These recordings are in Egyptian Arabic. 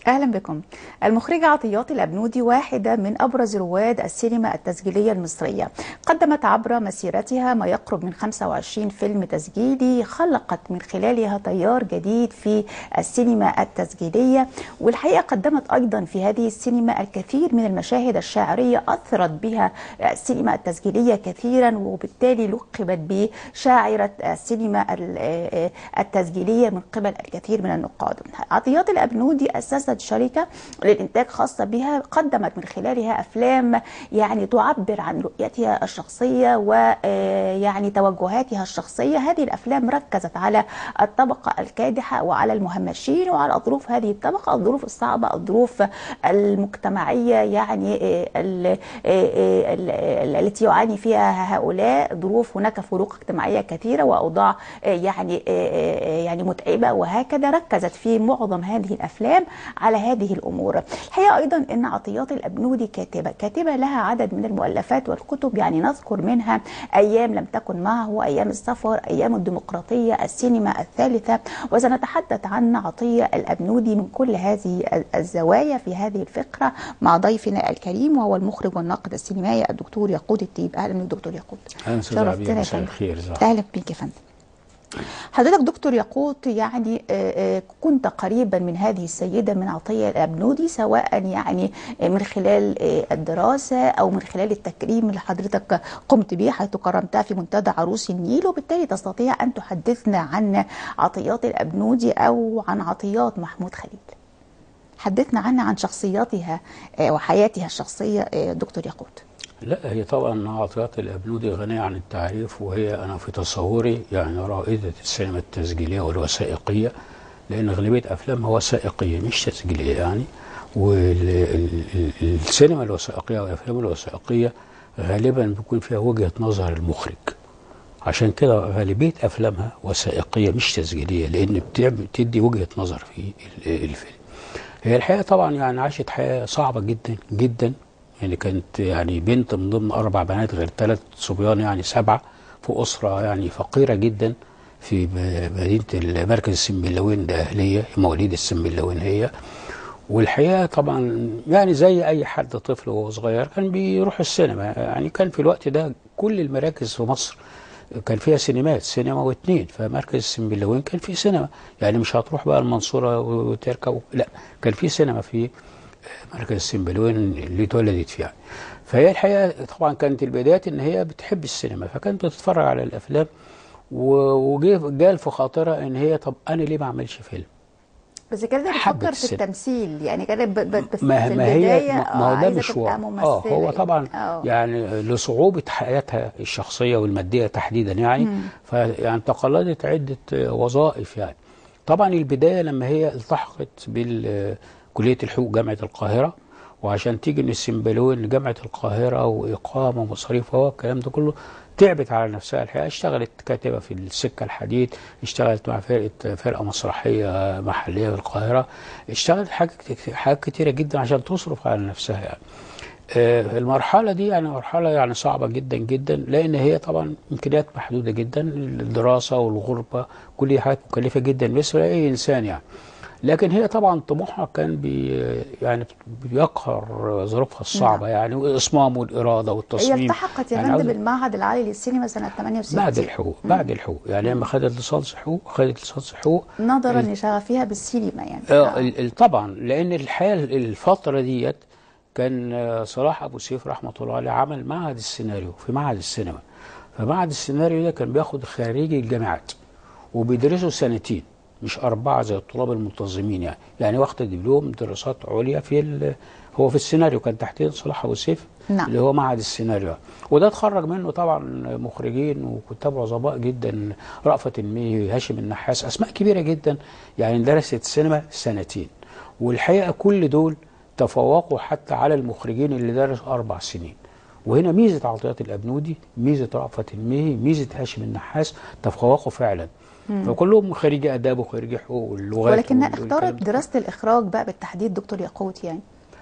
اهلا بكم المخرجه عطيات الابنودي واحده من ابرز رواد السينما التسجيليه المصريه قدمت عبر مسيرتها ما يقرب من 25 فيلم تسجيلي خلقت من خلالها تيار جديد في السينما التسجيليه والحقيقه قدمت ايضا في هذه السينما الكثير من المشاهد الشاعريه اثرت بها السينما التسجيليه كثيرا وبالتالي لقبت بشاعره السينما التسجيليه من قبل الكثير من النقاد عطيات الابنودي اسست شركه للانتاج خاصه بها قدمت من خلالها افلام يعني تعبر عن رؤيتها الشخصيه ويعني توجهاتها الشخصيه هذه الافلام ركزت على الطبقه الكادحه وعلى المهمشين وعلى ظروف هذه الطبقه الظروف الصعبه الظروف المجتمعيه يعني التي يعاني فيها هؤلاء ظروف هناك فروق اجتماعيه كثيره واوضاع يعني يعني متعبه وهكذا ركزت في معظم هذه الافلام على هذه الامور الحقيقه ايضا ان عطيات الابنودي كاتبه كاتبه لها عدد من المؤلفات والكتب يعني نذكر منها ايام لم تكن معه ايام السفر ايام الديمقراطيه السينما الثالثه وسنتحدث عن عطيه الابنودي من كل هذه الزوايا في هذه الفقره مع ضيفنا الكريم وهو المخرج والناقد السينمائي الدكتور يقود الطيب اهلا بك دكتور يقود اهلا شرفتنا مساء الخير اهلا بك يا فندم حضرتك دكتور ياقوت يعني كنت قريبا من هذه السيده من عطيه الابنودي سواء يعني من خلال الدراسه او من خلال التكريم اللي حضرتك قمت به حيث كرمتها في منتدى عروس النيل وبالتالي تستطيع ان تحدثنا عن عطيات الابنودي او عن عطيات محمود خليل. حدثنا عنها عن شخصياتها وحياتها الشخصيه دكتور ياقوت. لا هي طبعا عطيات الابنودي غنيه عن التعريف وهي انا في تصوري يعني رائده السينما التسجيليه والوثائقيه لان اغلبيه افلامها وثائقيه مش تسجيليه يعني والسينما الوثائقيه والافلام الوثائقيه غالبا بيكون فيها وجهه نظر المخرج عشان كده غالبيه افلامها وثائقيه مش تسجيليه لان بتدي وجهه نظر في الفيلم هي الحقيقه طبعا يعني عاشت حياه صعبه جدا جدا يعني كانت يعني بنت من ضمن اربع بنات غير ثلاث صبيان يعني سبعه في اسره يعني فقيره جدا في مدينه مركز السنبلاوين ده اهليه مواليد السنبلاوين هي والحقيقه طبعا يعني زي اي حد طفل وهو صغير كان بيروح السينما يعني كان في الوقت ده كل المراكز في مصر كان فيها سينمات سينما واثنين فمركز السنبلاوين كان فيه سينما يعني مش هتروح بقى المنصوره وتركب لا كان في سينما في مركز السنبلاوين اللي اتولدت فيها فهي الحقيقه طبعا كانت البدايات ان هي بتحب السينما فكانت بتتفرج على الافلام وجال في خاطرها ان هي طب انا ليه ما اعملش فيلم بس كانت بتفكر في التمثيل يعني كانت في ما, ما البدايه هي ما هو ده مشوار اه هو طبعا أوه. يعني لصعوبه حياتها الشخصيه والماديه تحديدا يعني فيعني تقلدت عده وظائف يعني طبعا البدايه لما هي التحقت بال كلية الحقوق جامعة القاهرة وعشان تيجي من السنبلاوين لجامعة القاهرة وإقامة ومصاريف هو الكلام ده كله تعبت على نفسها الحقيقة اشتغلت كاتبة في السكة الحديد اشتغلت مع فرقة فرقة مسرحية محلية في القاهرة اشتغلت حاجات حاجات كتيرة جدا عشان تصرف على نفسها يعني آه المرحلة دي يعني مرحلة يعني صعبة جدا جدا لأن هي طبعا إمكانيات محدودة جدا الدراسة والغربة كل دي حاجات مكلفة جدا بالنسبة لأي إنسان يعني لكن هي طبعا طموحها كان بي يعني بيقهر ظروفها الصعبه نعم. يعني والاصمام والاراده والتصميم هي التحقت يا فندم يعني بالمعهد العالي للسينما سنه 68 بعد الحقوق مم. بعد الحقوق يعني لما خدت ليسانس حقوق خدت ليسانس حقوق نظرا لشغفها بالسينما يعني آه طبعا لان الحقيقه الفتره ديت كان صلاح ابو سيف رحمه الله عليه عمل معهد السيناريو في معهد السينما فمعهد السيناريو ده كان بياخد خريجي الجامعات وبيدرسوا سنتين مش أربعة زي الطلاب المنتظمين يعني يعني واخد دبلوم دراسات عليا في هو في السيناريو كان تحتيه صلاح أبو سيف نعم. اللي هو معهد السيناريو وده اتخرج منه طبعا مخرجين وكتاب عظماء جدا رأفت الميهي هاشم النحاس أسماء كبيرة جدا يعني درست السينما سنتين والحقيقة كل دول تفوقوا حتى على المخرجين اللي درسوا أربع سنين وهنا ميزة عطيات الأبنودي ميزة رأفت الميهي ميزة هاشم النحاس تفوقوا فعلا فكلهم خريجي اداب وخريجي حقوق واللغات ولكنها اختارت دراسه الاخراج بقى بالتحديد دكتور ياقوت يعني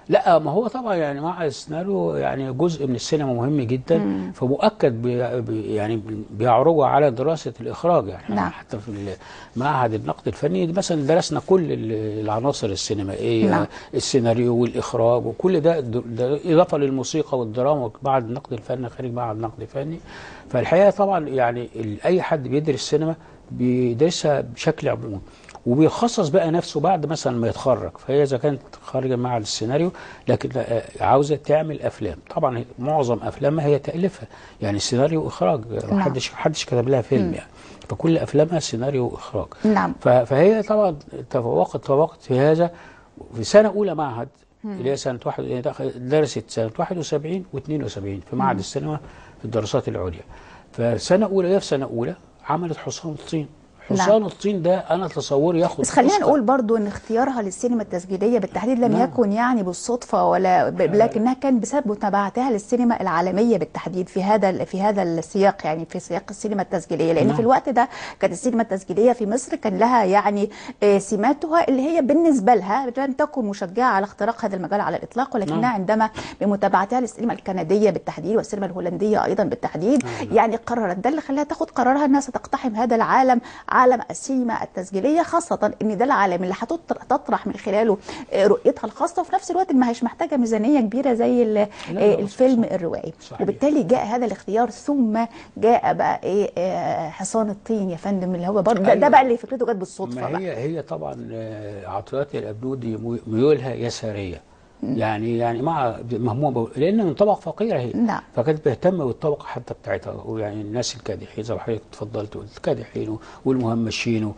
لا ما هو طبعا يعني مع السيناريو يعني جزء من السينما مهم جدا فمؤكد بي بي يعني بيعرجوا على دراسه الاخراج يعني نعم. حتى في ال- معهد النقد الفني مثلا درسنا كل ال- العناصر السينمائيه نعم. السيناريو والاخراج وكل ده, ده اضافه للموسيقى والدراما معهد النقد الفني خارج معهد النقد الفني فالحقيقه طبعا يعني ال- اي حد بيدرس سينما بيدرسها بشكل عمومي وبيخصص بقى نفسه بعد مثلا ما يتخرج فهي اذا كانت خارجه مع السيناريو لكن آه، عاوزه تعمل افلام طبعا هي- معظم افلامها هي تاليفها يعني سيناريو واخراج نعم. محدش محدش كتب لها فيلم يعني فكل افلامها سيناريو واخراج نعم ف- فهي طبعا تفوقت تفوقت في هذا في سنه اولى معهد اللي هي سنه واحد يعني دخل- درست سنه 71 و72 في معهد السينما في الدراسات العليا فسنه اولى هي في سنه اولى عملت حصان الطين حصان الطين ده انا تصوري ياخد بس خلينا أوسكار. نقول برضو ان اختيارها للسينما التسجيليه بالتحديد لم نعم. يكن يعني بالصدفه ولا ب... لكنها كان بسبب متابعتها للسينما العالميه بالتحديد في هذا في هذا السياق يعني في سياق السينما التسجيليه لان نعم. في الوقت ده كانت السينما التسجيليه في مصر كان لها يعني آه، سماتها اللي هي بالنسبه لها لم تكن مشجعه على اختراق هذا المجال على الاطلاق ولكنها نعم. عندما بمتابعتها للسينما الكنديه بالتحديد والسينما الهولنديه ايضا بالتحديد يعني قررت ده اللي خلاها تاخد قرارها انها ستقتحم هذا العالم عالم السينما التسجيليه خاصه ان ده العالم اللي هتطرح من خلاله آه، رؤيتها الخاصه وفي نفس الوقت ما هيش محتاجه ميزانيه كبيره زي ال- لا، آه، لا، الفيلم صح. الروائي صحيح. وبالتالي جاء هذا الاختيار ثم جاء بقى ايه آه، حصان الطين يا فندم اللي هو برضه ده, ده أيوة. بقى اللي فكرته جت بالصدفه ما بقى هي هي طبعا آه، عطيات الابنودي مي- ميولها يساريه يعني يعني مع مهمومه ب- لان من طبقه فقيره هي نعم. فكانت بتهتم بالطبقه حتى بتاعتها ويعني الناس الكادحين زي ما حضرتك اتفضلت قلت الكادحين والمهمشين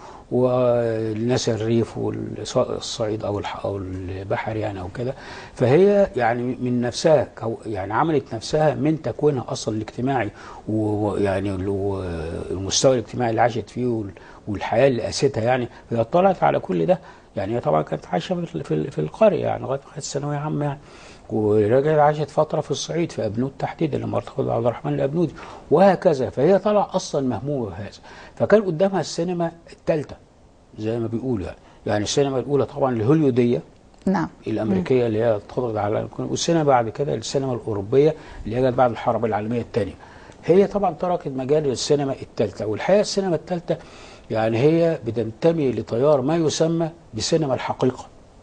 والناس الريف والصعيد او الح- او البحر يعني او كده فهي يعني من نفسها كو- يعني عملت نفسها من تكوينها اصلا الاجتماعي ويعني ال- والمستوى الاجتماعي اللي عاشت فيه وال- والحياه اللي قاستها يعني هي اطلعت على كل ده يعني هي طبعا كانت عايشه في في- في القريه يعني لغايه ما خدت ثانويه عامه يعني ورجعت عاشت فتره في الصعيد في ابنود تحديدا لما ارتبط عبد الرحمن الابنودي وهكذا فهي طلع اصلا مهمومه بهذا فكان قدامها السينما الثالثه زي ما بيقولوا يعني يعني السينما الاولى طبعا الهوليوديه نعم الامريكيه اللي هي اتخذت على والسينما بعد كده السينما الاوروبيه اللي هي جت بعد الحرب العالميه الثانيه هي طبعا تركت مجال السينما الثالثه والحقيقه السينما الثالثه يعني هي بتنتمي لتيار ما يسمى بسينما الحقيقه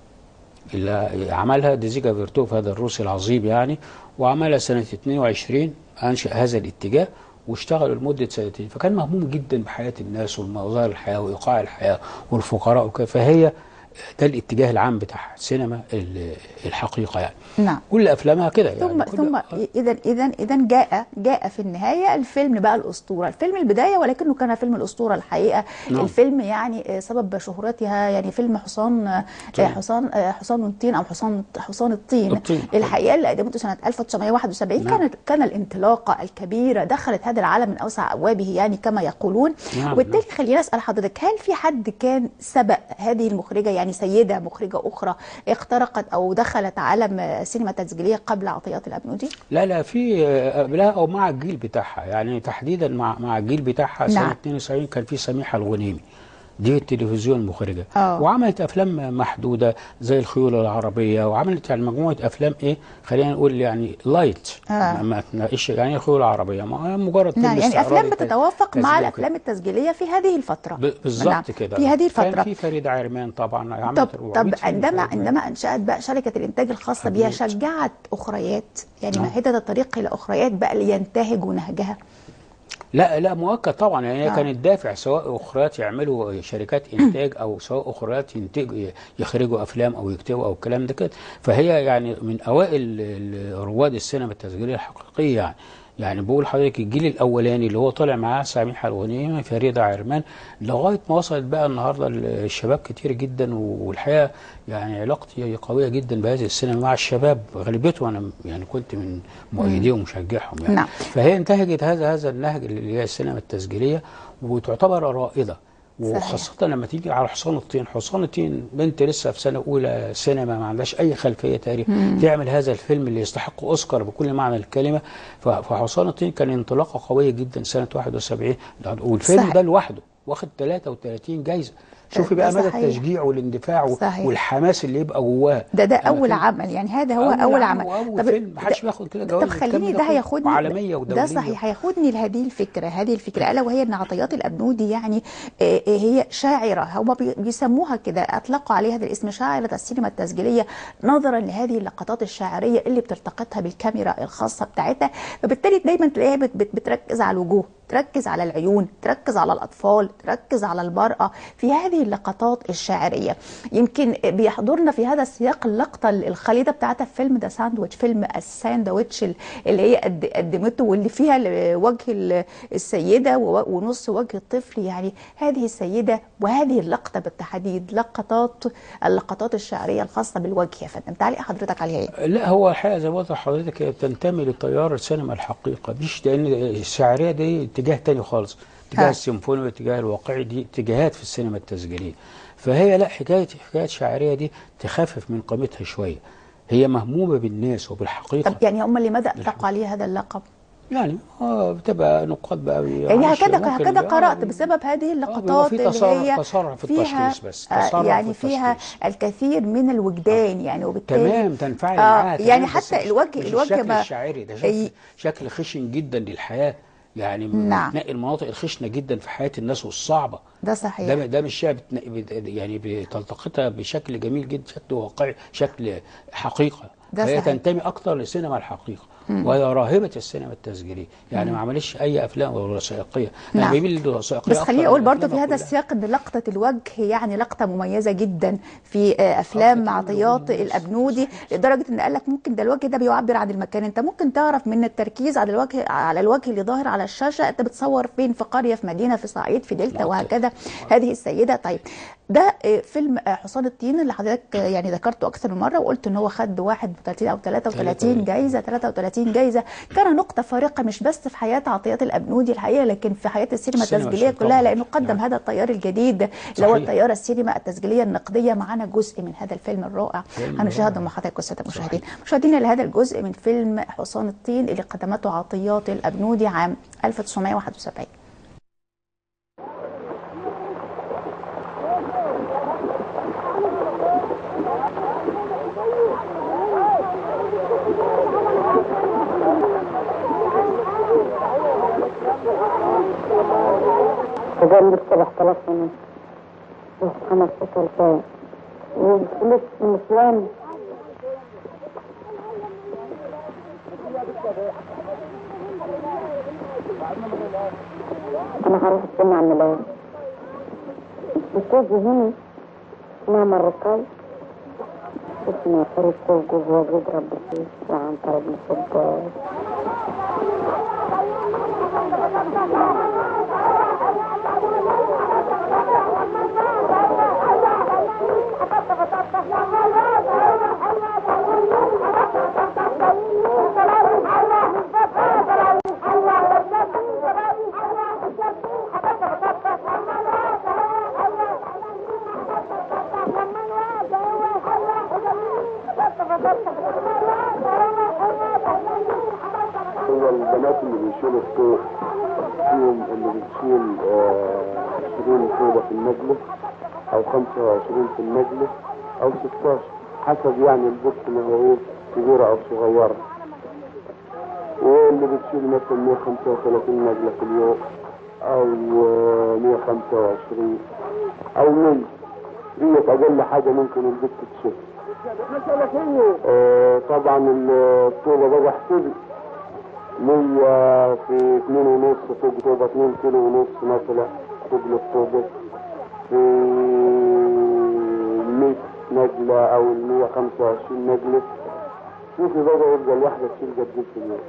اللي عملها ديزيكا فيرتوف هذا الروسي العظيم يعني وعملها سنه 22 انشا هذا الاتجاه واشتغلوا لمده سنتين فكان مهموم جدا بحياه الناس ومظاهر الحياه وايقاع الحياه والفقراء وكده فهي ده الاتجاه العام بتاعها سينما ال- الحقيقه يعني نعم كل افلامها كده يعني ثم كل- ثم اذا اذا اذا جاء جاء في النهايه الفيلم بقى الاسطوره الفيلم البدايه ولكنه كان فيلم الاسطوره الحقيقه نعم. الفيلم يعني آه، سبب شهرتها يعني فيلم حصان آه، طيب. حصان آه، حصان الطين او حصان حصان الطين الطين. الحقيقه اللي قدمته سنه 1971 نعم. كانت كان الانطلاقه الكبيره دخلت هذا العالم من اوسع ابوابه يعني كما يقولون نعم، وبالتالي نعم. خليني اسال حضرتك هل في حد كان سبق هذه المخرجه يعني سيده مخرجه اخرى اخترقت او دخلت عالم آه، سينما تسجيليه قبل عطيات الابنودي؟ لا لا في آه، قبلها او مع الجيل بتاعها يعني تحديدا مع مع الجيل بتاعها سنه نعم. 72 كان في سميحه الغنيمي دي التلفزيون مخرجه آه. وعملت افلام محدوده زي الخيول العربيه وعملت يعني مجموعه افلام ايه خلينا نقول يعني لايت آه. ما- ما تناقش يعني إيه الخيول العربيه ما هي مجرد فيلم نعم يعني استعراضي افلام تس- بتتوافق مع تسجيل الافلام التسجيليه في هذه الفتره ب- بالظبط نعم. كده في هذه كان الفتره في فريد عرمان طبعا عملت طب 400 طب فيلم عندما فريد عرمان. عندما انشات بقى شركه الانتاج الخاصه بها حبيت. شجعت اخريات يعني نعم. مهدت الطريق الى اخريات بقى لينتهجوا نهجها لا لا مؤكد طبعا يعني هي آه. كانت دافع سواء اخريات يعملوا شركات انتاج او سواء اخريات ينتج يخرجوا افلام او يكتبوا او الكلام ده كده فهي يعني من اوائل ال- رواد السينما التسجيليه الحقيقيه يعني يعني بقول لحضرتك الجيل الاولاني اللي هو طالع معاه سميحه الغنيمه فريده عرمان لغايه ما وصلت بقى النهارده الشباب كتير جدا والحقيقه يعني علاقتي قويه جدا بهذه السينما مع الشباب غالبيته انا يعني كنت من مؤيديهم ومشجعهم يعني نعم. فهي انتهجت هذا هذا النهج اللي هي السينما التسجيليه وتعتبر رائده وخاصة لما تيجي على حصان الطين، حصان الطين بنت لسه في سنة أولى سينما ما عندهاش أي خلفية تقريبا تعمل هذا الفيلم اللي يستحق أوسكار بكل معنى الكلمة، ف- فحصان الطين كان انطلاقة قوية جدا سنة 71 والفيلم صحيح. ده لوحده واخد 33 جايزة شوفي ده بقى مدى صحيح. التشجيع والاندفاع صحيح. والحماس اللي يبقى جواه ده ده أما اول فيلم- عمل يعني هذا هو اول, عمل واول فيلم محدش بياخد كده طب جوائز خليني الكم ده كله هياخدني عالميه ودوليه ده صحيح هياخدني لهذه الفكره هذه الفكره الا وهي ان عطيات الابنودي يعني آه، آه، هي شاعره هم بي- بيسموها كده اطلقوا عليها هذا الاسم شاعره السينما التسجيليه نظرا لهذه اللقطات الشاعريه اللي بتلتقطها بالكاميرا الخاصه بتاعتها فبالتالي دايما تلاقيها بت- بت- بتركز على الوجوه تركز على العيون تركز على الأطفال تركز على المرأة في هذه اللقطات الشاعرية يمكن بيحضرنا في هذا السياق اللقطة الخالدة بتاعتها في فيلم ذا ساندويتش فيلم الساندويتش اللي هي قد- قدمته واللي فيها ال- وجه ال- السيدة و- ونص وجه الطفل يعني هذه السيدة وهذه اللقطة بالتحديد لقطات اللقطات الشعرية الخاصة بالوجه يا فندم تعليق حضرتك عليها ايه؟ لا هو الحقيقه زي ما قلت لحضرتك هي بتنتمي لتيار السينما الحقيقه مش لان الشعريه دي اتجاه تاني خالص اتجاه ها. السيمفوني والاتجاه الواقعي دي اتجاهات في السينما التسجيليه فهي لا حكايه حكايه شعريه دي تخفف من قيمتها شويه هي مهمومه بالناس وبالحقيقه طب يعني هم لماذا اطلقوا عليها هذا اللقب؟ يعني اه بتبقى نقاط بقى يعني معلش هكذا ممكن هكذا آه، قرأت بسبب هذه بيبقى اللقطات في اللي تسرع- هي تسرع في فيها التشخيص بس، آه، تسرع يعني في فيها التشخيص. الكثير من الوجدان يعني وبالتالي تمام تنفعل آه معاها تمام، يعني بس حتى مش- الوجه مش الوجه الشكل ما الشاعري ده أي- شكل, شكل خشن جدا للحياه يعني نعم. بتنقي المناطق الخشنه جدا في حياه الناس والصعبه ده صحيح ده ده مش شيء بتنقي بت- يعني بتلتقطها بشكل جميل جدا شكل واقعي شكل حقيقه ده فهي صحيح. تنتمي اكتر لسينما الحقيقه وهي راهبه السينما التسجيليه يعني ما عملش اي افلام وثائقيه انا نعم. بميل للوثائقيه بس أكتر خليني من اقول برضو في الأفلام هذا كلها. السياق ان لقطه الوجه يعني لقطه مميزه جدا في آه، افلام كتير عطيات من الناس. الابنودي لدرجه ان قال لك ممكن ده الوجه ده بيعبر عن المكان انت ممكن تعرف من التركيز على الوجه على الوجه اللي ظاهر على الشاشه انت بتصور فين في قريه في مدينه في صعيد في دلتا نعم. وهكذا هذه السيده طيب ده آه، فيلم آه، حصان الطين اللي حضرتك آه، يعني ذكرته اكثر من مره وقلت ان هو خد 31 او 33 جايزه 33 جايزه كان نقطه فارقه مش بس في حياه عطيات الابنودي الحقيقه لكن في حياه السينما السينما التسجيليه طبعاً. كلها لانه قدم نعم. هذا التيار الجديد اللي هو صحيح. التيار السينما التسجيليه النقديه معانا جزء من هذا الفيلم الرائع فيلم هنشاهده رائع. مع حضرتك الساده المشاهدين مشاهدينا لهذا الجزء من فيلم حصان الطين اللي قدمته عطيات الابنودي عام 1971 وقال لي 7000 ونص بس 15 سنة والفلوس النسوان أنا هروح استمع ملايين بتوجه هنا نعم الرقاي اسمه فريق كوكو وهو بيضرب بالسيف وعن طريق الصداد هو البنات اللي بيشيلوا الطوق فيهم اللي بتشيل آه، 20 طوبة في المجلس أو 25 في المجلس أو 16 حسب يعني البوكس ما هو إيه كبيرة أو صغيرة واللي بتشيل مثلا 135 نجلة في اليوم أو آه، 125 أو 100 ديت أقل حاجة ممكن البت تشيل آه، طبعا الطوبة ده بحسب مية في اتنين ونص فوق طوبة اتنين كيلو ونص مثلا فوق الطوبة في المية نجلة أو المية خمسة وعشرين نجلة شوفي بقى يبقى الواحدة تشيل قد ايه في اليوم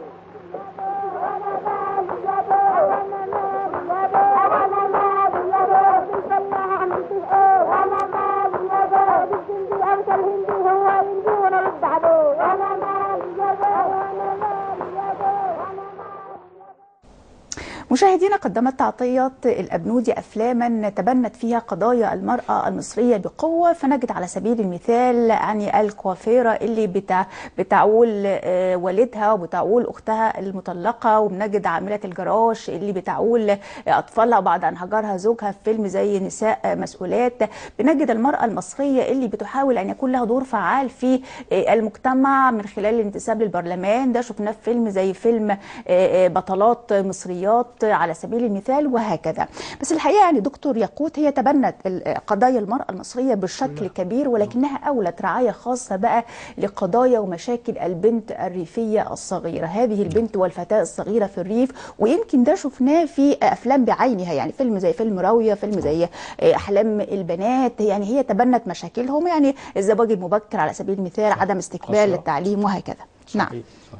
مشاهدينا قدمت عطية الأبنودي أفلاما تبنت فيها قضايا المرأة المصرية بقوة فنجد على سبيل المثال يعني الكوافيرة اللي بتع... بتعول آه، والدها وبتعول أختها المطلقة وبنجد عاملة الجراج اللي بتعول آه، أطفالها بعد أن هجرها زوجها في فيلم زي نساء آه، مسؤولات بنجد المرأة المصرية اللي بتحاول أن يكون لها دور فعال في آه، المجتمع من خلال الانتساب للبرلمان ده شفناه في فيلم زي فيلم آه، آه، بطلات مصريات على سبيل المثال وهكذا بس الحقيقه يعني دكتور ياقوت هي تبنت ال- قضايا المراه المصريه بشكل كبير ولكنها اولت رعايه خاصه بقى لقضايا ومشاكل البنت الريفيه الصغيره هذه البنت والفتاه الصغيره في الريف ويمكن ده شفناه في افلام بعينها يعني فيلم زي فيلم راويه فيلم زي آه، احلام البنات يعني هي تبنت مشاكلهم يعني الزواج المبكر على سبيل المثال عدم استكمال قسوة. للتعليم وهكذا نعم صحيح صحيح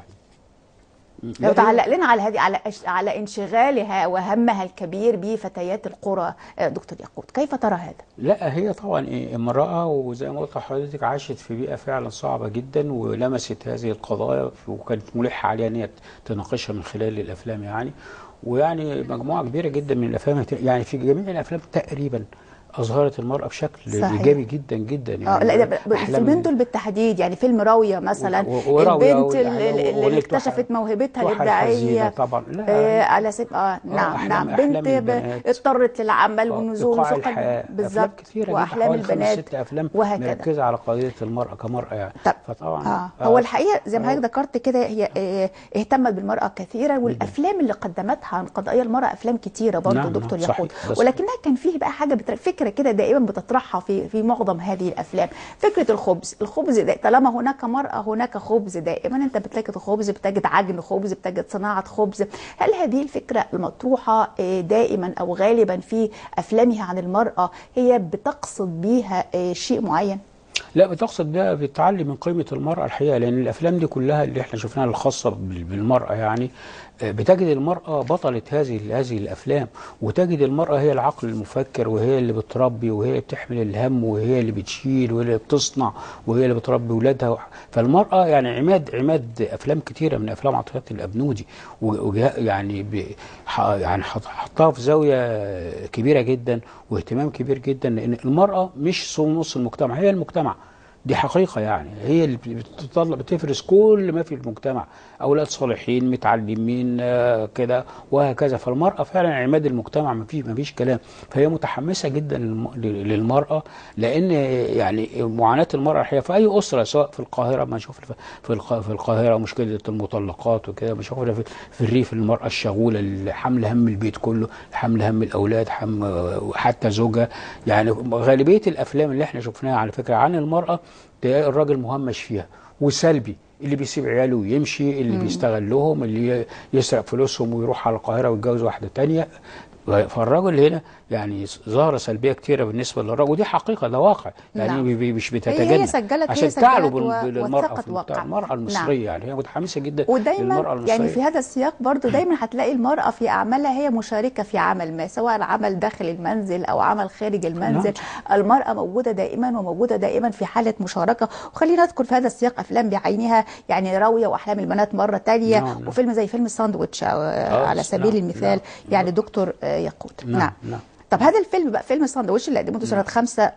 لو لا، هي- تعلق لنا على هذه على أش- على انشغالها وهمها الكبير بفتيات القرى آه، دكتور ياقوت كيف ترى هذا؟ لا هي طبعا إيه، امرأة وزي ما قلت لحضرتك عاشت في بيئة فعلا صعبة جدا ولمست هذه القضايا وكانت ملحة عليها ان هي تناقشها من خلال الافلام يعني ويعني مجموعة كبيرة جدا من الافلام يعني في جميع الافلام تقريبا اظهرت المرأة بشكل صحيح. ايجابي جدا جدا اه يعني لا ده ب- ب- أحلام الفيلمين دول بالتحديد يعني فيلم راويه مثلا و- و- وراوية البنت وال- اللي, اللي وأغنية اكتشفت توحى- موهبتها توحى الحزينة الابداعيه طبعا لا آه على سب... اه نعم أحلام- نعم أحلام بنت ب- البنات. اضطرت للعمل آه، والنزول إيقاع وسوق الحياة أفلام بالظبط كتيرة جدا واحلام حوالي خمس البنات ست أفلام وهكذا. مركزة على قضية المرأة كمرأة يعني طب فطبعا آه. هو الحقيقه زي ما حضرتك ذكرت كده هي آه، اهتمت بالمراه كثيرا والافلام اللي قدمتها عن قضايا المراه افلام كتيره برضه نعم، دكتور نعم، ياقوت صحيح. بس- ولكنها كان فيه بقى حاجه بتر... فكره كده دائما بتطرحها في في معظم هذه الافلام فكره الخبز الخبز ده طالما هناك مراه هناك خبز دائما انت بتجد خبز بتجد عجن خبز بتجد صناعه خبز هل هذه الفكره المطروحه آه، دائما او غالبا في افلامها عن المراه هي بتقصد بيها آه، شيء معين لا بتقصد ده بتعلي من قيمة المرأة الحقيقة لأن الأفلام دي كلها اللي احنا شفناها الخاصة بال- بالمرأة يعني آه، بتجد المرأة بطلة هذه هذه الأفلام وتجد المرأة هي العقل المفكر وهي اللي بتربي وهي اللي بتحمل الهم وهي اللي بتشيل وهي اللي بتصنع وهي اللي بتربي ولادها فالمرأة يعني عماد عماد أفلام كتيرة من أفلام عطيات الأبنودي و- وجه- يعني ب- ح- يعني حط- حطها في زاوية كبيرة جدا واهتمام كبير جدا لأن المرأة مش صو- نص المجتمع هي المجتمع دي حقيقة يعني هي اللي بتطلع بتفرز كل ما في المجتمع أولاد صالحين متعلمين آه، كده وهكذا فالمرأة فعلا عماد المجتمع ما فيش ما فيش كلام فهي متحمسة جدا للم- للمرأة لأن يعني معاناة المرأة الحقيقة في أي أسرة سواء في القاهرة ما نشوف في الق- في القاهرة مشكلة المطلقات وكده بنشوف في, في الريف المرأة الشغولة اللي حاملة هم البيت كله حاملة هم الأولاد حم وحتى زوجها يعني غالبية الأفلام اللي احنا شفناها على فكرة عن المرأة تلاقي الراجل مهمش فيها وسلبي اللي بيسيب عياله ويمشي اللي بيستغل لهم اللي ي- يسرق فلوسهم ويروح على القاهرة ويتجوز واحدة تانية فالراجل هنا يعني ظاهرة سلبية كتيرة بالنسبة للراجل ودي حقيقة ده واقع يعني نعم. بي- بي- مش هي بتتجنب سجلت- هي عشان سجلت تعلو و- بال- للمرأة وثقت في واقع. المجتمع. المرأة المصرية يعني هي متحمسة جدا للمرأة ودايما المصرية يعني في هذا السياق برضو دايما هتلاقي المرأة في أعمالها هي مشاركة في عمل ما سواء عمل داخل المنزل أو عمل خارج المنزل المرأة موجودة دائما وموجودة دائما في حالة مشاركة وخلينا نذكر في هذا السياق أفلام بعينها يعني راوية وأحلام البنات مرة تانية نعم، نعم. وفيلم زي فيلم الساندويتش آه، على سبيل نعم، المثال نعم، يعني دكتور آه، ياقوت نعم، نعم نعم. طب هذا الفيلم بقى فيلم الساندويتش اللي قدمته سنة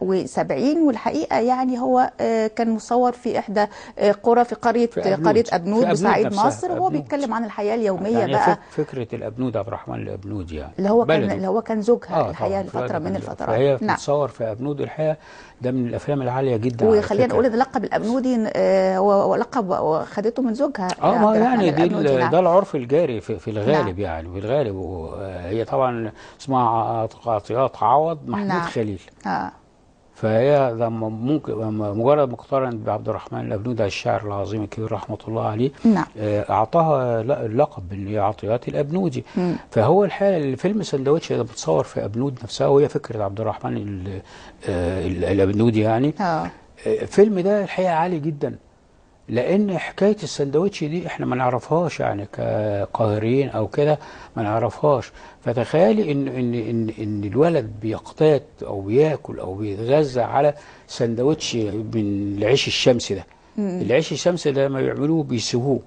75 والحقيقة يعني هو آه، كان مصور في إحدى آه، قرى في قرية في أبنود. قرية في أبنود أبنود بصعيد نفسها، مصر وهو أبنود. بيتكلم عن الحياة اليومية يعني بقى فك- فكرة الأبنود عبد الرحمن الأبنود يعني اللي هو كان بلده. اللي هو كان زوجها آه الحقيقة طبعاً، لفترة في من بلده. الفترات فهي نعم بتتصور في أبنود الحقيقة ده من الأفلام العالية جدا على وخلينا فكرة. نقول ان لقب الابنودي آه، هو هو لقب وخدته من زوجها اه ما عبد الرحمن يعني دي الأبنودي، ال- نعم. ده العرف الجاري في, في الغالب نعم. يعني في الغالب وهي طبعا اسمها عطيات عوض محمود نعم. خليل اه فهي ده م- ممكن م- مجرد مقترن بعبد الرحمن الأبنودي الشاعر العظيم الكبير رحمة الله عليه نعم آه، أعطاها ل- اللقب اللي هي عطيات الأبنودي مم. فهو الحقيقة الفيلم سندوتش ده بتصور في أبنود نفسها وهي فكرة عبد الرحمن ال- آه، ال- الأبنودي يعني اه الفيلم ده الحقيقة عالي جدا لان حكايه السندوتش دي احنا ما نعرفهاش يعني كقاهريين او كده ما نعرفهاش فتخيلي ان ان ان ان الولد بيقتات او بياكل او بيتغذى على سندوتش من العيش الشمسي ده العيش الشمسي ده لما بيعملوه بيسيبوه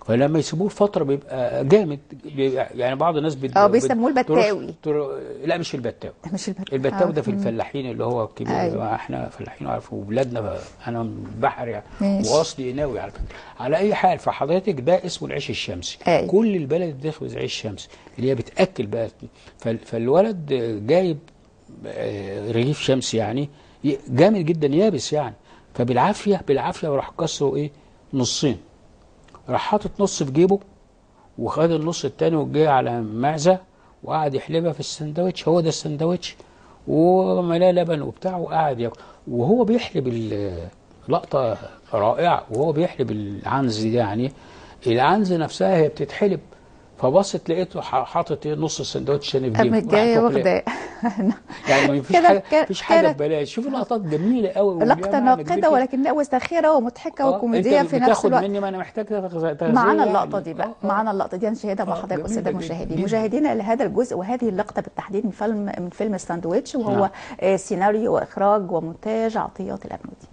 فلما يسيبوه فتره بيبقى جامد بيبقى يعني بعض الناس بت... اه بيسموه بت- البتاوي. ترش- تر... لا مش البتاوي مش البت... البتاوي ده في آه. الفلاحين اللي هو الكبير أيوة. أيوة. احنا فلاحين وعارف وبلادنا ف- انا من البحر يعني ماشي. واصلي ناوي على فكره على اي حال فحضرتك ده اسمه العيش الشمسي أيوة. كل البلد بتخبز عيش شمسي اللي هي بتاكل بقى فال... فالولد جايب آه، رغيف شمسي يعني ي- جامد جدا يابس يعني فبالعافيه بالعافيه راح كسره ايه نصين راح حاطط نص في جيبه وخد النص التاني وجه على معزه وقعد يحلبها في السندوتش هو ده السندوتش وملاه لبن وبتاع وقعد ياكل وهو بيحلب ال- لقطه رائعه وهو بيحلب العنز دي يعني العنز نفسها هي بتتحلب فبصت لقيته ح- حاطط ايه نص السندوتش تاني في جيبه قامت جايه راح واكلاه. واخده يعني ما فيش كده- حاجه كده- مفيش حاجه كده- ببلاش شوف لقطات جميله قوي لقطه ناقده ولكنها وساخره ومضحكه وكوميديه في نفس بتاخد الوقت مني ما انا محتاج تغذيه معانا يعني. اللقطه دي بقى آه، آه. معانا اللقطه دي هنشاهدها مع آه، حضرتك جميلة الساده جدا، المشاهدين جدا. مشاهدينا لهذا الجزء وهذه اللقطه بالتحديد من فيلم من فيلم الساندويتش وهو نعم. آه، سيناريو واخراج ومونتاج عطيات الابنودي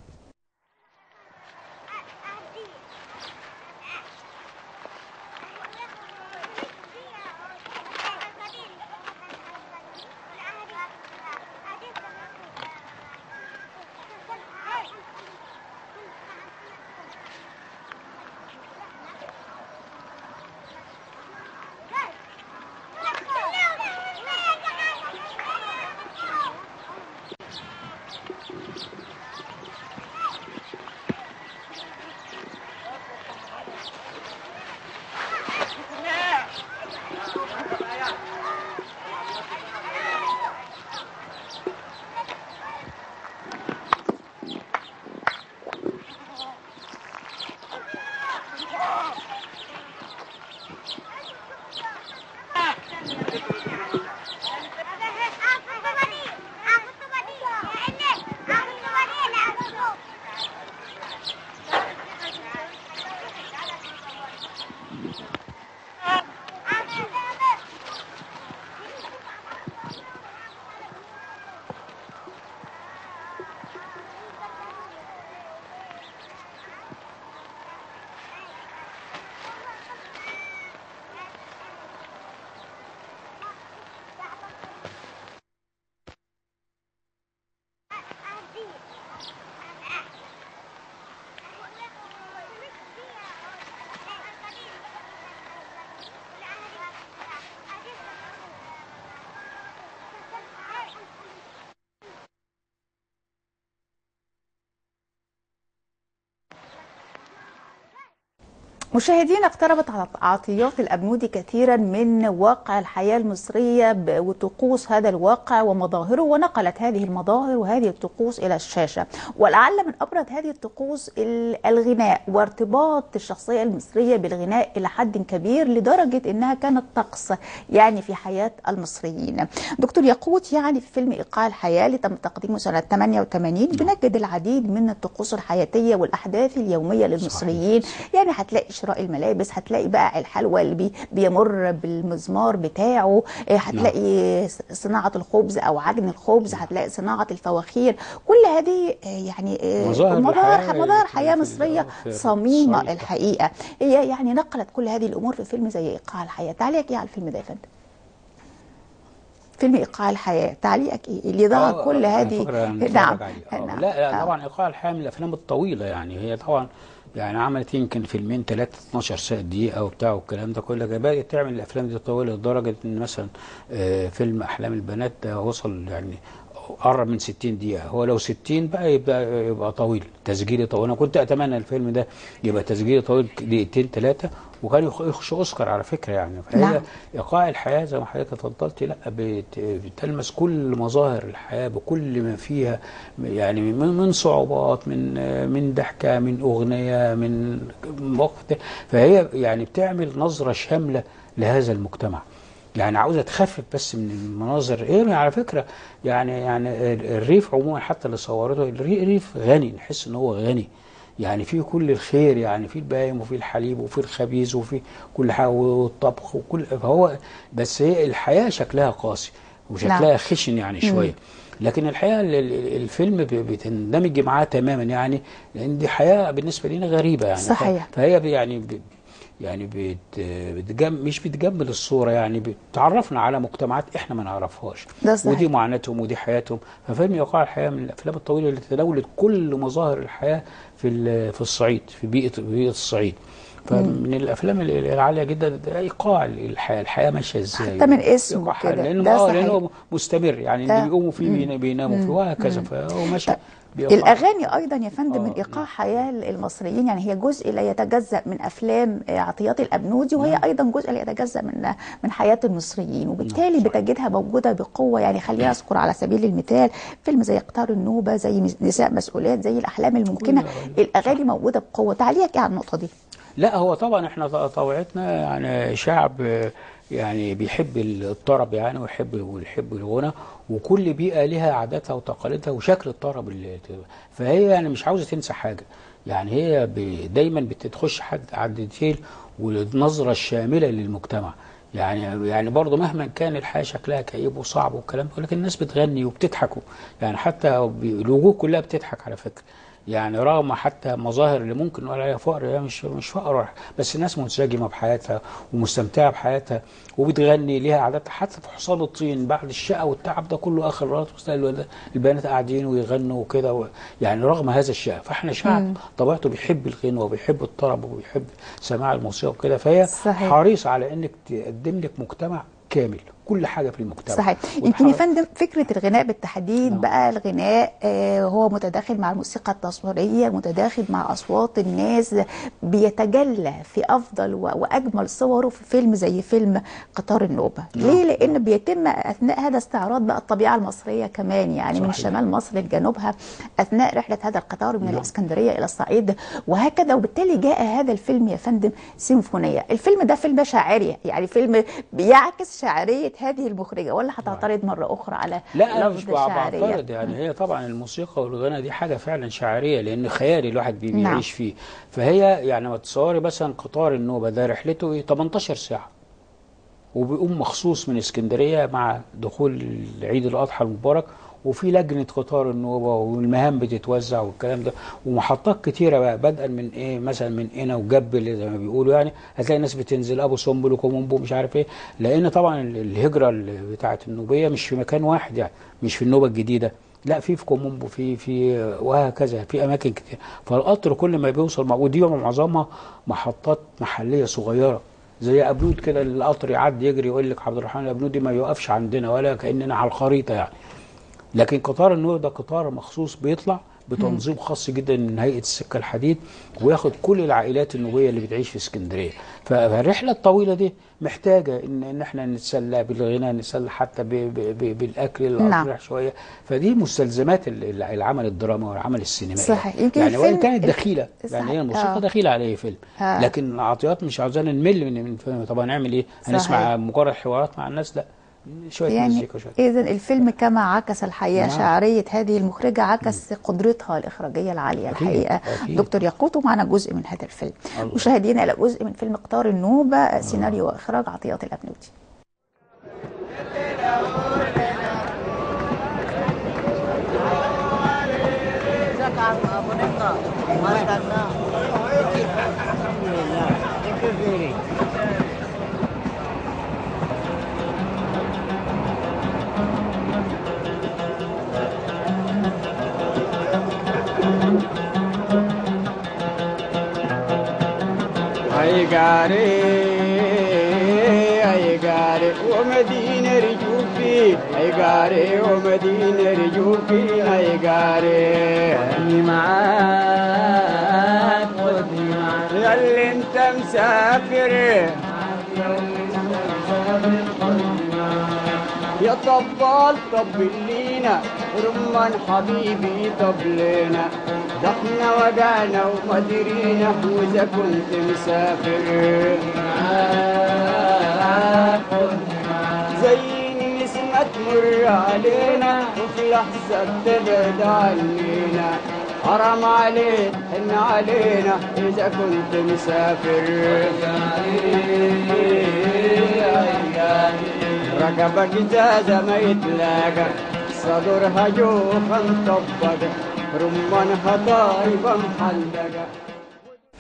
مشاهدينا اقتربت عطيات الأبنودي كثيرا من واقع الحياة المصرية ب- وطقوس هذا الواقع ومظاهره ونقلت هذه المظاهر وهذه الطقوس إلى الشاشة ولعل من أبرز هذه الطقوس ال- الغناء وارتباط الشخصية المصرية بالغناء إلى حد كبير لدرجة أنها كانت طقس يعني في حياة المصريين دكتور ياقوت يعني في فيلم إيقاع الحياة اللي تم تقديمه سنة 88 بنجد العديد من الطقوس الحياتية والأحداث اليومية للمصريين يعني هتلاقي شراء الملابس هتلاقي بقى الحلوى اللي بي بيمر بالمزمار بتاعه إيه، هتلاقي ص- صناعة الخبز أو عجن الخبز هتلاقي صناعة الفواخير كل هذه آه، يعني آه، مظاهر مظاهر الحياة مظاهر في- حياة في- مصرية آه، في- صميمة صريحة. الحقيقة هي يعني نقلت كل هذه الأمور في فيلم زي إيقاع الحياة تعليقك إيه على الفيلم ده يا فندم؟ فيلم إيقاع الحياة تعليقك إيه اللي ضاع آه، كل على هذه فكرة أنا نعم بتفرج عليه. آه، نعم. لا لا آه. طبعا ايقاع الحياه من الافلام الطويله يعني هي طبعا يعني عملت يمكن فيلمين ثلاثه 12 ساعه دقيقه وبتاع والكلام ده كله بدات تعمل الافلام دي طويله لدرجه ان مثلا آه، فيلم احلام البنات ده وصل يعني قرب من 60 دقيقة هو لو 60 بقى يبقى يبقى طويل تسجيلي طويل أنا كنت أتمنى الفيلم ده يبقى تسجيلي طويل دقيقتين ثلاثة وكان يخ- يخش أوسكار على فكرة يعني فهي نعم. إيقاع الحياة زي ما حضرتك اتفضلتي لا بت- بتلمس كل مظاهر الحياة بكل ما فيها يعني من من صعوبات من من ضحكة من أغنية من وقت فهي يعني بتعمل نظرة شاملة لهذا المجتمع يعني عاوزه تخفف بس من المناظر ايه على فكره يعني يعني الريف عموما حتى اللي صورته الريف غني نحس ان هو غني يعني فيه كل الخير يعني فيه البهايم وفيه الحليب وفيه الخبيز وفيه كل حاجه والطبخ وكل فهو بس هي الحياه شكلها قاسي وشكلها نعم. خشن يعني شويه لكن الحقيقه ال- ال- الفيلم ب- بتندمج معاه تماما يعني لان دي حياه بالنسبه لنا غريبه يعني صحيح. فهي ب- يعني ب- يعني بت بتجم مش بتجمل الصوره يعني بتعرفنا على مجتمعات احنا ما نعرفهاش ده صحيح. ودي معاناتهم ودي حياتهم ففيلم ايقاع الحياه من الافلام الطويله اللي تناولت كل مظاهر الحياه في ال- في الصعيد في بيئه في بيئه الصعيد فمن الافلام ال- العاليه جدا ده ايقاع الحياه الحياه ماشيه ازاي حتى من اسمه إيقاع حياة. كده. لانه ده اه صحيح. لانه مستمر يعني ده- اللي بيقوموا فيه بين- بيناموا فيه وهكذا فهو ماشي بإيقاع. الاغاني ايضا يا فندم من آه، ايقاع نعم. حياه المصريين يعني هي جزء لا يتجزا من افلام آه، عطيات الابنودي وهي ايضا جزء لا يتجزا من من حياه المصريين وبالتالي نعم، صحيح. بتجدها موجوده بقوه يعني خلينا اذكر على سبيل المثال فيلم زي قطار النوبه زي مس- نساء مسؤولات زي الاحلام الممكنه كل- الاغاني موجوده بقوه تعليقك إيه على النقطه دي لا هو طبعا احنا ط- طبيعتنا يعني شعب آه، يعني بيحب الطرب يعني ويحب ويحب الغنى وكل بيئه لها عاداتها وتقاليدها وشكل الطرب اللي فهي يعني مش عاوزه تنسى حاجه يعني هي ب- دايما بتخش حد عند ديتيل والنظره الشامله للمجتمع يعني يعني برضه مهما كان الحياه شكلها كئيب وصعب والكلام ده ولكن الناس بتغني وبتضحكوا يعني حتى ب- الوجوه كلها بتضحك على فكره يعني رغم حتى مظاهر اللي ممكن نقول عليها فقر هي مش مش فقر بس الناس منسجمه بحياتها ومستمتعه بحياتها وبتغني ليها عادات حتى في حصان الطين بعد الشقه والتعب ده كله اخر رات البنات قاعدين ويغنوا وكده و- يعني رغم هذا الشقه فاحنا شعب طبيعته بيحب الغنوه وبيحب الطرب وبيحب سماع الموسيقى وكده فهي صحيح. حريص على انك تقدم لك مجتمع كامل كل حاجه في المجتمع صحيح يمكن يا والحركة- فندم فكره الغناء بالتحديد نعم. بقى الغناء آه، هو متداخل مع الموسيقى التصويريه متداخل مع اصوات الناس بيتجلى في افضل و- واجمل صوره في فيلم زي فيلم قطار النوبه ليه لان بيتم اثناء هذا استعراض بقى الطبيعه المصريه كمان يعني من صحيح. شمال مصر لجنوبها اثناء رحله هذا القطار من نعم. الاسكندريه الى الصعيد وهكذا وبالتالي جاء هذا الفيلم يا فندم سيمفونيه الفيلم ده فيلم شاعري يعني فيلم بيعكس شاعريه هذه المخرجه ولا هتعترض مره اخرى على لا انا لفظ مش بع- شاعرية؟ بعترض يعني هي طبعا الموسيقى والغنى دي حاجه فعلا شاعريه لان خيال الواحد بي- نعم. بيعيش فيه فهي يعني ما تصوري مثلا قطار النوبه ده رحلته ايه 18 ساعه وبيقوم مخصوص من اسكندريه مع دخول عيد الاضحى المبارك وفي لجنه قطار النوبه والمهام بتتوزع والكلام ده ومحطات كتيره بقى بدءا من ايه مثلا من قنا وجبل زي ما بيقولوا يعني هتلاقي ناس بتنزل ابو سمبل وكومومبو مش عارف ايه لان طبعا ال- الهجره ال- بتاعه النوبيه مش في مكان واحد يعني مش في النوبه الجديده لا في في كومومبو في في وهكذا في اماكن كتير فالقطر كل ما بيوصل مع ودي معظمها محطات محليه صغيره زي ابنود كده القطر يعدي يجري يقول لك عبد الرحمن الابنودي ما يوقفش عندنا ولا كاننا على الخريطه يعني لكن قطار النور ده قطار مخصوص بيطلع بتنظيم خاص جدا من هيئه السكه الحديد وياخد كل العائلات النوبيه اللي بتعيش في اسكندريه فالرحله الطويله دي محتاجه ان ان احنا نتسلى بالغناء نتسلى حتى ب ب ب بالاكل نعم. الاطراح شويه فدي مستلزمات ال- ال- العمل الدرامي والعمل السينمائي صحيح. يمكن يعني وان الفيلم- كانت دخيله صحيح. يعني هي الموسيقى آه. دخيله على اي فيلم آه. لكن عطيات مش عاوزانا نمل من من فيلم طب هنعمل ايه؟ صحيح. هنسمع مجرد حوارات مع الناس لا شويه يعني مزيكا وشويه اذا الفيلم كما عكس الحقيقه نعم. شعريه هذه المخرجه عكس قدرتها الاخراجيه العاليه أكيد، الحقيقه أكيد. دكتور ياقوت ومعنا جزء من هذا الفيلم الله. مشاهدينا الى جزء من فيلم قطار النوبه سيناريو واخراج عطيات الابنودي اي قاري اي قاري ومدينة رجوفي اي قاري ومدينة رجوفي اي قاري خدني معاك خدني معاك يا اللي انت مسافر يا طبال طبل لينا رمان حبيبي طبلنا دخنا وقعنا وما درينا واذا كنت مسافر زي نسمة تمر علينا وفي لحظة تبعد عنينا حرام عليك حن علينا إذا كنت مسافر رقبك جازة ما يتلاقى صدرها جوفا مطبقة رمان خطايبة محلقة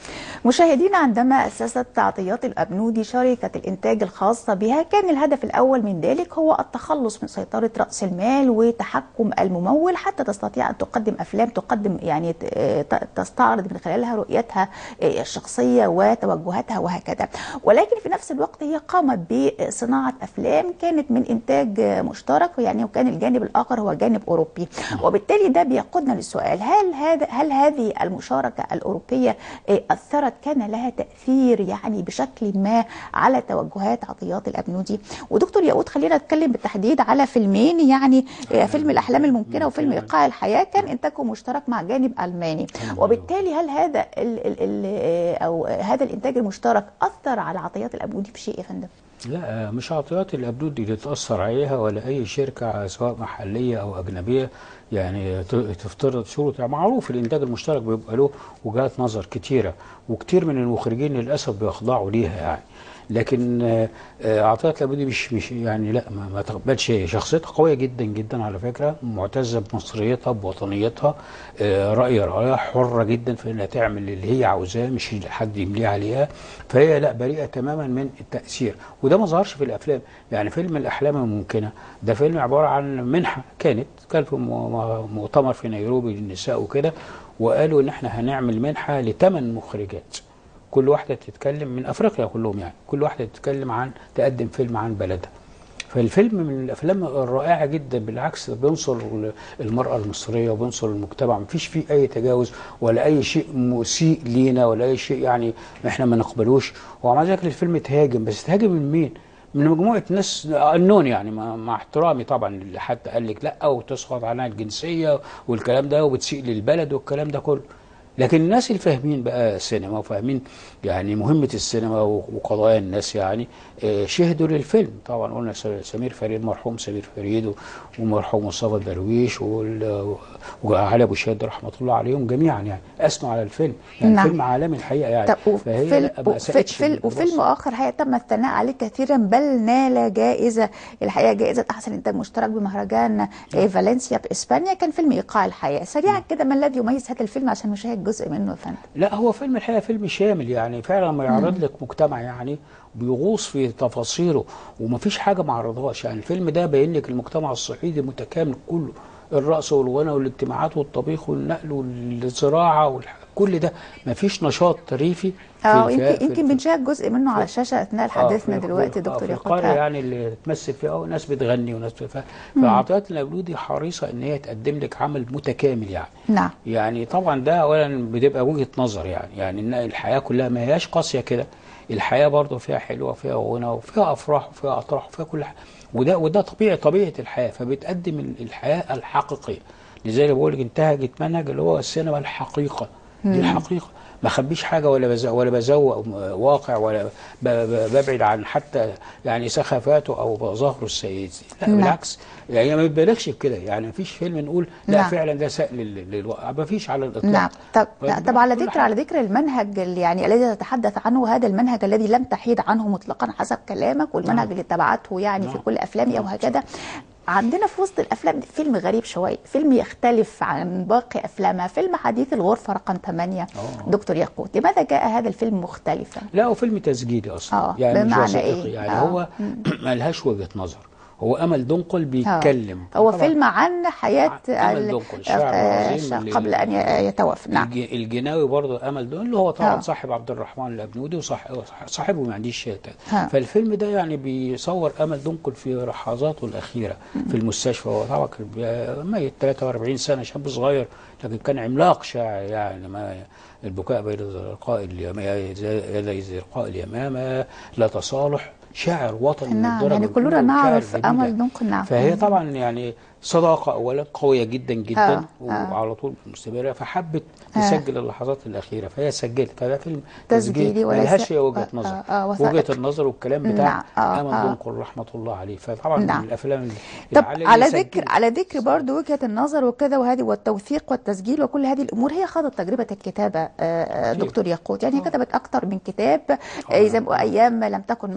مشاهدينا عندما أسست عطيات الأبنودي شركة الإنتاج الخاصة بها كان الهدف الأول من ذلك هو التخلص من سيطرة رأس المال وتحكم الممول حتى تستطيع أن تقدم أفلام تقدم يعني ت- تستعرض من خلالها رؤيتها الشخصية وتوجهاتها وهكذا ولكن في نفس الوقت هي قامت بصناعة أفلام كانت من إنتاج مشترك يعني وكان الجانب الآخر هو جانب أوروبي وبالتالي ده بيقودنا للسؤال هل هذا هل هذه المشاركة الأوروبية أثرت كان لها تأثير يعني بشكل ما على توجهات عطيات الأبنودي ودكتور ياقوت خلينا نتكلم بالتحديد على فيلمين يعني فيلم الأحلام الممكنة وفيلم إيقاع الحياة كان إنتاجه مشترك مع جانب ألماني وبالتالي هل هذا ال ال ال أو هذا الإنتاج المشترك أثر على عطيات الأبنودي بشيء يا فندم؟ لا مش عطيات الابدود اللي تاثر عليها ولا اي شركه سواء محليه او اجنبيه يعني ت- تفترض شروط يعني معروف الانتاج المشترك بيبقى له وجهات نظر كتيره وكتير من المخرجين للاسف بيخضعوا ليها يعني لكن آه، آه، عطيات الابدودي مش مش يعني لا ما, ما تقبلش هي شخصيتها قويه جدا جدا على فكره معتزه بمصريتها بوطنيتها آه، راي رايها حره جدا في انها تعمل اللي هي عاوزاه مش اللي حد يمليها عليها فهي لا بريئه تماما من التاثير وده ما ظهرش في الافلام يعني فيلم الاحلام الممكنه ده فيلم عباره عن منحه كانت كان في م- م- مؤتمر في نيروبي للنساء وكده وقالوا ان احنا هنعمل منحه لثمان مخرجات كل واحده تتكلم من افريقيا كلهم يعني كل واحده تتكلم عن تقدم فيلم عن بلدها فالفيلم من الافلام الرائعه جدا بالعكس ده بينصر المراه المصريه وبينصر المجتمع مفيش فيه اي تجاوز ولا اي شيء مسيء لينا ولا اي شيء يعني احنا ما نقبلوش ومع ذلك الفيلم تهاجم بس تهاجم من مين؟ من مجموعه ناس النون يعني مع, مع احترامي طبعا اللي حتى قال لك لا وتسقط عنها الجنسيه والكلام ده وبتسيء للبلد والكلام ده كله لكن الناس اللي فاهمين بقى السينما وفاهمين يعني مهمة السينما وقضايا الناس يعني آه، شهدوا للفيلم طبعا قلنا س- سمير فريد مرحوم سمير فريد و- ومرحوم مصطفى درويش وال- وعلي ابو شهاد رحمه الله عليهم جميعا يعني اثنوا على الفيلم يعني نعم. فيلم عالمي الحقيقه يعني طب فهي وفيلم لا ما أساءتش وفيلم, للدراسة. وفيلم اخر هي تم الثناء عليه كثيرا بل نال جائزه الحقيقه جائزه احسن انتاج مشترك بمهرجان آه، فالنسيا باسبانيا كان فيلم ايقاع الحياه سريعا كده ما الذي يميز هذا الفيلم عشان نشاهد جزء منه يا فندم لا هو فيلم الحقيقه فيلم شامل يعني فعلا لما يعرض لك مجتمع يعني بيغوص في تفاصيله ومفيش حاجه ما عرضهاش يعني الفيلم ده باين لك المجتمع الصعيدي متكامل كله الرقص والغنى والاجتماعات والطبيخ والنقل والزراعه والح... كل ده مفيش نشاط ريفي في اه الف- يمكن في- يمكن في- بنشاهد جزء منه على الشاشه اثناء آه، حديثنا في- دلوقتي في- دكتور في ياقوت القرية يعني اللي تمثل فيها اه ناس بتغني وناس ف... فعطيات الأبلودي حريصة ان هي تقدم لك عمل متكامل يعني نعم يعني طبعا ده اولا بتبقى وجهه نظر يعني يعني ان الحياه كلها ما هياش قاسيه كده الحياه برضه فيها حلوه وفيها غنى وفيها افراح وفيها اطراح وفيها كل حاجه وده وده طبيعي طبيعه الحياه فبتقدم ال- الحياه الحقيقيه لذلك بقول لك انتهجت منهج اللي هو السينما الحقيقه دي الحقيقه ما اخبيش حاجه ولا بزوق ولا بزوق واقع ولا ب- ب- ببعد عن حتى يعني سخافاته او مظاهره السيئه لا نعم. بالعكس يعني ما بتبالغش في كده يعني ما فيش فيلم نقول لا نعم. فعلا ده سأل لل- للواقع ما فيش على الاطلاق نعم طب فبنبقى طب على كل ذكر حاجة. على ذكر المنهج اللي يعني الذي تتحدث عنه هذا المنهج الذي لم تحيد عنه مطلقا حسب كلامك والمنهج نعم. اللي اتبعته يعني في نعم. كل افلامي نعم. وهكذا عندنا في وسط الافلام دي فيلم غريب شويه فيلم يختلف عن باقي افلامها فيلم حديث الغرفه رقم 8 آه. دكتور ياقوت لماذا جاء هذا الفيلم مختلفا لا هو فيلم تسجيلي اصلا آه، يعني مش بمعنى وثائقي إيه؟ يعني آه. هو ملهاش وجهه نظر هو امل دنقل بيتكلم هو طبعاً فيلم عن حياه أمل ال- دنقل، شاعر آه، عظيم شا- اللي- قبل ان ي- يتوفى نعم الج- الجناوي برضه امل دنقل اللي هو طبعا آه. صاحب عبد الرحمن الابنودي وصاحبه صاحبه ما عنديش تا- آه. فالفيلم ده يعني بيصور امل دنقل في لحظاته الاخيره في المستشفى هو طبعا كان بي- ميت 43 سنه شاب صغير لكن كان عملاق شاعر يعني ما البكاء بين زرقاء اليمامه يدي زرقاء اليمامه لا تصالح شاعر وطني من نعم الدرجه يعني الأولى كلنا وشاعر نعرف جميل امل يعني. دنقل نعم فهي طبعا يعني صداقه اولا قويه جدا جدا آه، آه. وعلى طول مستمره فحبت آه. تسجل اللحظات الاخيره فهي سجلت فده فيلم تسجيلي تسجيل وليس- ملهاش هي وجهه آه، نظر آه، آه، وثائقي. وجهه النظر والكلام بتاع نعم، آه، امل آه. دنقل رحمه الله عليه فطبعا نعم. من الافلام اللي طب اللي على سجلت. ذكر على ذكر برضه وجهة النظر وكذا وهذه والتوثيق والتسجيل وكل هذه الامور هي خاضت تجربة الكتابة آه، آه، أكيد. دكتور ياقوت يعني هي آه. كتبت اكثر من كتاب آه، زي ما آه. ايام لم تكن معه ايام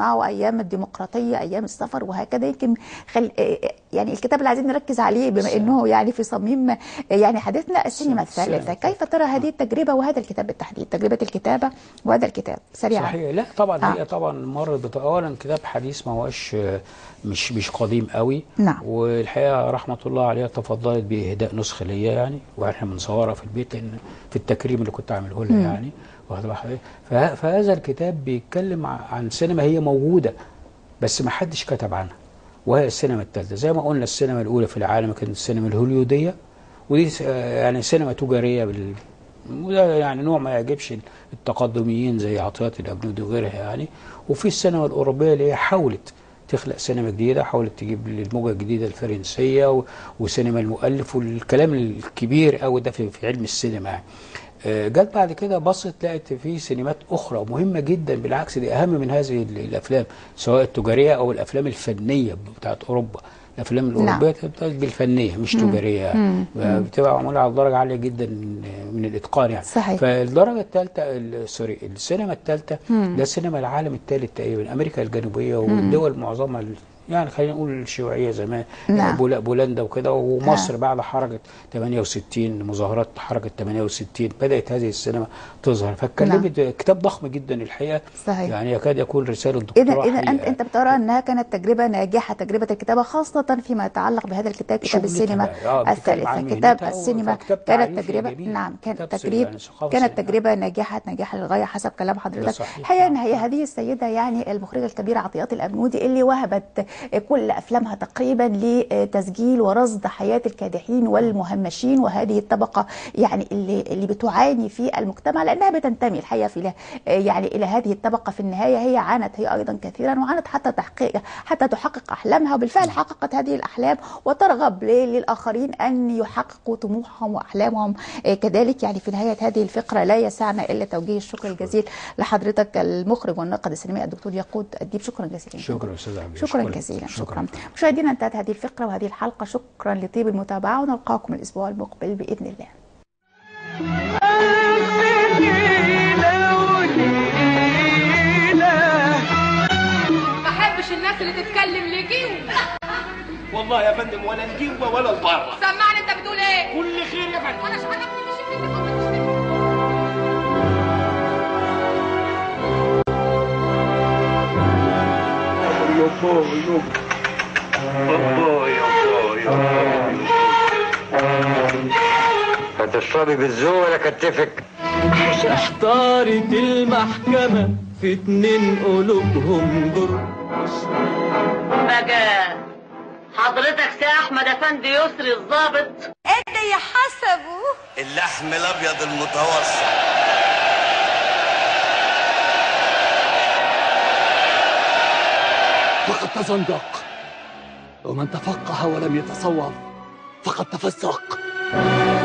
ايام الديمقراطيه ايام السفر وهكذا يمكن خل... آه، يعني الكتاب اللي عايزين نركز عليه بما انه يعني في صميم آه، يعني حديثنا السينما الثالثه كيف ترى هذه التجربه وهذا الكتاب بالتحديد تجربه الكتابه وهذا الكتاب سريعا صحيح لا طبعا آه. هي طبعا مرت بت- اولا كتاب حديث ما هوش آه، مش مش قديم قوي نعم. والحقيقه رحمه الله عليها تفضلت باهداء نسخه ليا يعني واحنا بنصورها في البيت لان في التكريم اللي كنت عامله لها يعني واخد بال حضرتك؟ فه- فهذا الكتاب بيتكلم ع- عن سينما هي موجوده بس ما حدش كتب عنها وهي السينما الثالثه زي ما قلنا السينما الاولى في العالم كانت السينما الهوليوديه ودي س- آه، يعني سينما تجاريه بال وده يعني نوع ما يعجبش التقدميين زي عطيات الابنود وغيرها يعني وفي السينما الاوروبيه اللي هي حاولت تخلق سينما جديده حاولت تجيب الموجه الجديده الفرنسيه و- وسينما المؤلف والكلام الكبير قوي ده في في علم السينما يعني. آه، جت بعد كده بصت لقت في سينمات اخرى مهمه جدا بالعكس دي اهم من هذه ال- الافلام سواء التجاريه او الافلام الفنيه بتاعت اوروبا الافلام الاوروبيه بتبقى بالفنيه مش تجاريه يعني بتبقى معموله على درجه عاليه جدا من من الاتقان يعني صحيح. فالدرجه الثالثه ال- سوري السينما الثالثه ده سينما العالم الثالث تقريبا امريكا الجنوبيه والدول معظمها ال- يعني خلينا نقول الشيوعيه زمان نعم. بولا- بولندا وكده ومصر بعد حركه 68 مظاهرات حركه 68 بدات هذه السينما تظهر فاتكلمت كتاب ضخم جدا الحقيقه صحيح. يعني يكاد يكون رساله اذا دكتوراه اذا انت حقيقة. انت بترى انها كانت تجربه ناجحه تجربه الكتابه خاصه فيما يتعلق بهذا الكتاب كتاب شغلتها السينما بقى. آه، بتتكلم الثالثه عن كتاب مهنتها السينما وكتاب كانت تعريفي تجربه جميل. نعم كانت كتاب تجربه يعني ثقافة كانت سينما. تجربه ناجحه ناجحه للغايه حسب كلام حضرتك صحيح. الحقيقه ان هي هذه السيده يعني المخرجه الكبيره عطيات الابنودي اللي وهبت كل افلامها تقريبا لتسجيل ورصد حياه الكادحين والمهمشين وهذه الطبقه يعني اللي اللي بتعاني في المجتمع لانها بتنتمي الحقيقه في يعني الى هذه الطبقه في النهايه هي عانت هي ايضا كثيرا وعانت حتى تحقيق حتى تحقق احلامها وبالفعل حققت هذه الاحلام وترغب ل- للاخرين ان يحققوا طموحهم واحلامهم آه، كذلك يعني في نهايه هذه الفقره لا يسعنا الا توجيه الشكر الجزيل لحضرتك المخرج والناقد السينمائي الدكتور ياقوت الديب شكرا جزيلا شكرا استاذ عبد شكرا جزيلا شكرا مشاهدينا انتهت هذه الفقره وهذه الحلقه شكرا لطيب المتابعه ونلقاكم الاسبوع المقبل باذن الله ما احبش الناس اللي تتكلم لجيوب والله يا فندم ولا الجوه ولا البره سمعني انت بتقول ايه كل خير يا فندم وانا شغلتني مش انت اللي كنت بتشتمني. هتشربي بالذوق ولا كتفك احتارت المحكمة في اتنين قلوبهم جر بقى حضرتك سي احمد افندي يسري الضابط اللي حسبه اللحم الابيض المتوسط فقد تزندق ومن تفقه ولم يتصوف فقد تفسق